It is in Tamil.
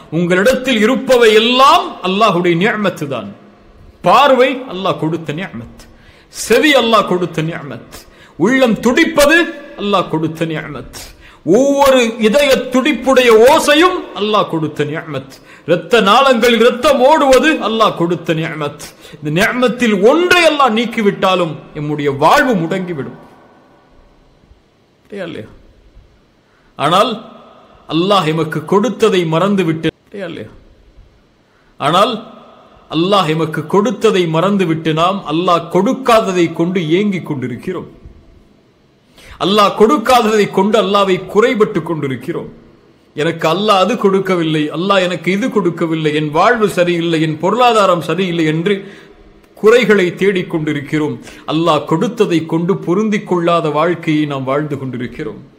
உங்களிடத்தில் இருப்பவை எல்லாம் அல்லாஹுடைய நியமத்து தான் பார்வை அல்லாஹ் கொடுத்த நியமத் செவி அல்லாஹ் கொடுத்த நியமத் உள்ளம் துடிப்பது அல்லாஹ் கொடுத்த நியமத் ஒவ்வொரு இதய துடிப்புடைய ஓசையும் அல்லாஹ் கொடுத்த நியமத் இரத்த நாளங்களில் இரத்தம் ஓடுவது அல்லாஹ் கொடுத்த நியமத் இந்த நியமத்தில் ஒன்றை அல்லாஹ் நீக்கிவிட்டாலும் எம்முடைய வாழ்வு முடங்கிவிடும் இல்லையா இல்லையா ஆனால் அல்லாஹ் எமக்கு கொடுத்ததை மறந்து விட்டு இல்லையா இல்லையா ஆனால் அல்லாஹ் எமக்கு கொடுத்ததை மறந்துவிட்டு நாம் அல்லாஹ் கொடுக்காததை கொண்டு ஏங்கிக் கொண்டிருக்கிறோம் அல்லாஹ் கொடுக்காததை கொண்டு அல்லாவை குறைபட்டு கொண்டிருக்கிறோம் எனக்கு அல்லாஹ் அது கொடுக்கவில்லை அல்லாஹ் எனக்கு இது கொடுக்கவில்லை என் வாழ்வு சரியில்லை என் பொருளாதாரம் சரியில்லை என்று குறைகளை தேடிக் கொண்டிருக்கிறோம் அல்லாஹ் கொடுத்ததை கொண்டு பொருந்திக் கொள்ளாத வாழ்க்கையை நாம் வாழ்ந்து கொண்டிருக்கிறோம்